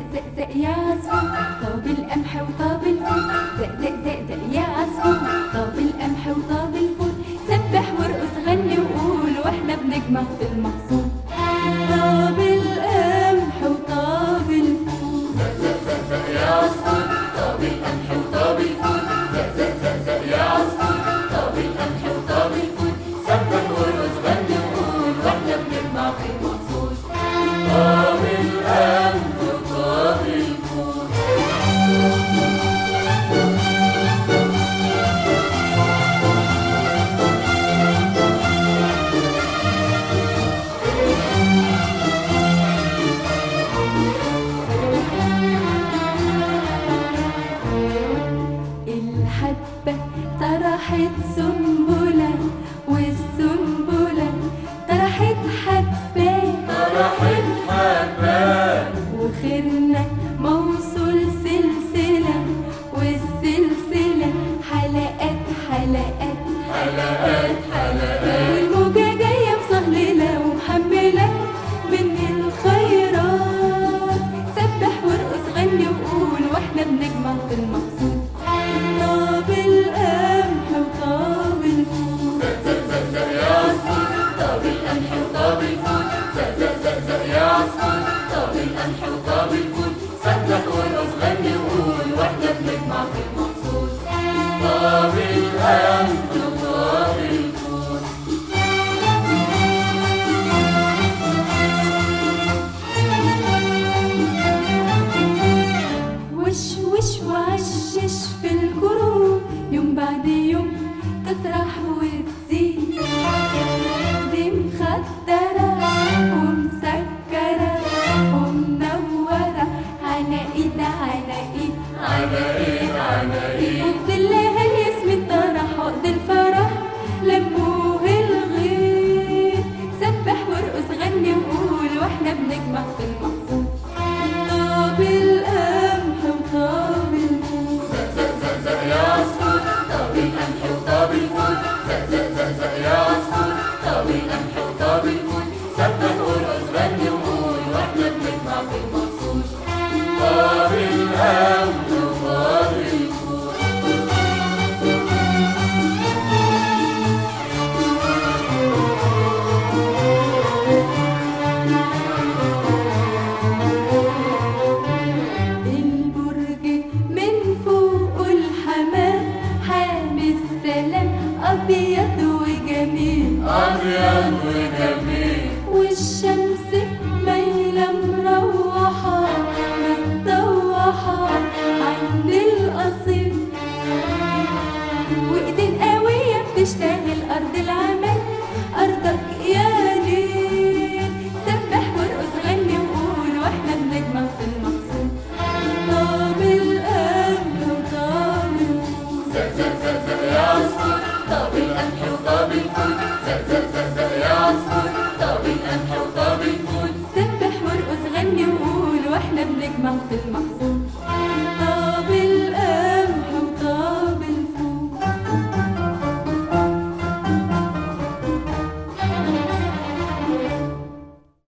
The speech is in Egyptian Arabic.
زق زق يا عصفور طاب القمح وطاب الفول زق زق زق زق يا عصفور طاب القمح وطاب الفول سبح وارقص غني وقول واحنا بنجمع في المحصول طاب القمح وطاب الفول يا عصفور طاب القمح وطاب الفول زق زق زق زق يا عصفور طاب القمح وطاب الفول سبح وارقص غني وقول واحنا بنجمع في المحصول طاب القمح وطاب الفول الحبة طرحت سنبلة والسنبلة طرحت حبة فرحت حبان وخيرنا موصول سلسلة والسلسلة حلقات حلقات حلقات حلقات والموجة جاية مصهللة ومحملة من الخيرات سبح وارقص غني وقول واحنا بنجمع في المقصود طاب القمح وطاب الفول زق زق زق زق يا عصفور طاب القمح وطاب الفول زق زق زق زق يا عصفور طاب القمح وطاب الفول سبح وارقص غني وقول واحنا بنجمع في المحصول طاب القمح وطاب الفول وش وش وعشش في الكروب يوم بعد يوم تطرح وتزيد دي مخدرة ومسكرة ومنورة على ايد على ايد على ايد على ايد وبدلها الياسمين طرح عقد الفرح لموه الغيط سبح وارقص غني وقول واحنا بنجمع في المحصول طاب القمح وطاب الفول زق زق زق زق يا عصفور طاب القمح وطاب الفول زق زق زق زق يا عصفور طاب القمح وطاب الفول سبح وارقص غني وقول واحنا بنجمع في المحصول طاب القمح وطاب الفول البرج من فوق الحمام حامي السلام ابيض وجميل أبيض وجميل والشمس مايلة مروحة متطوحة عند القصيم وإيدين قوية بتشتغل أرض العمل أرضك يا ليل سبح وارقص غني وقول واحنا بنجمع في المقصود طاب القمح وطاب الفول زق زق زق زق يا عصفور طاب القمح وطاب الفول زق زق زق زق يا عصفور طاب القمح وطاب الفول سبح وارقص غني وقول واحنا بنجمع في المحصول